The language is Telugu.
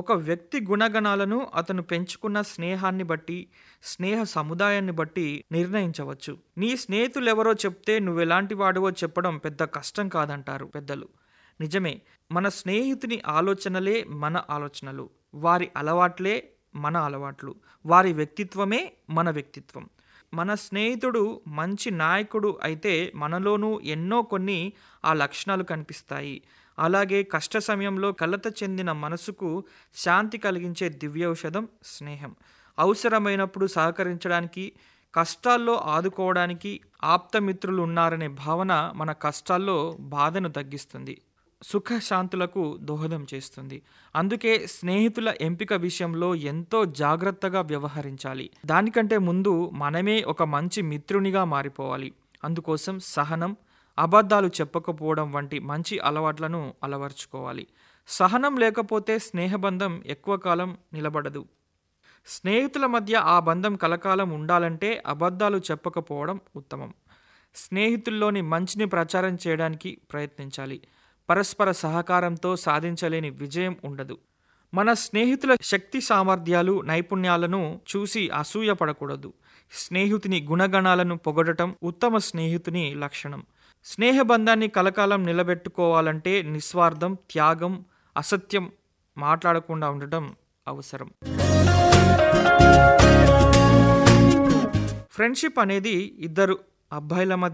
ఒక వ్యక్తి గుణగణాలను అతను పెంచుకున్న స్నేహాన్ని బట్టి స్నేహ సముదాయాన్ని బట్టి నిర్ణయించవచ్చు నీ స్నేహితులెవరో చెప్తే నువ్వెలాంటి వాడివో చెప్పడం పెద్ద కష్టం కాదంటారు పెద్దలు నిజమే మన స్నేహితుని ఆలోచనలే మన ఆలోచనలు వారి అలవాట్లే మన అలవాట్లు వారి వ్యక్తిత్వమే మన వ్యక్తిత్వం మన స్నేహితుడు మంచి నాయకుడు అయితే మనలోనూ ఎన్నో కొన్ని ఆ లక్షణాలు కనిపిస్తాయి అలాగే కష్ట సమయంలో కలత చెందిన మనసుకు శాంతి కలిగించే దివ్యౌషధం స్నేహం అవసరమైనప్పుడు సహకరించడానికి కష్టాల్లో ఆదుకోవడానికి ఆప్తమిత్రులు ఉన్నారనే భావన మన కష్టాల్లో బాధను తగ్గిస్తుంది సుఖశాంతులకు దోహదం చేస్తుంది అందుకే స్నేహితుల ఎంపిక విషయంలో ఎంతో జాగ్రత్తగా వ్యవహరించాలి దానికంటే ముందు మనమే ఒక మంచి మిత్రునిగా మారిపోవాలి అందుకోసం సహనం అబద్ధాలు చెప్పకపోవడం వంటి మంచి అలవాట్లను అలవర్చుకోవాలి సహనం లేకపోతే స్నేహబంధం ఎక్కువ కాలం నిలబడదు స్నేహితుల మధ్య ఆ బంధం కలకాలం ఉండాలంటే అబద్ధాలు చెప్పకపోవడం ఉత్తమం స్నేహితుల్లోని మంచిని ప్రచారం చేయడానికి ప్రయత్నించాలి పరస్పర సహకారంతో సాధించలేని విజయం ఉండదు మన స్నేహితుల శక్తి సామర్థ్యాలు నైపుణ్యాలను చూసి అసూయపడకూడదు స్నేహితుని గుణగణాలను పొగడటం ఉత్తమ స్నేహితుని లక్షణం స్నేహబంధాన్ని కలకాలం నిలబెట్టుకోవాలంటే నిస్వార్థం త్యాగం అసత్యం మాట్లాడకుండా ఉండటం అవసరం ఫ్రెండ్షిప్ అనేది ఇద్దరు అబ్బాయిల మధ్య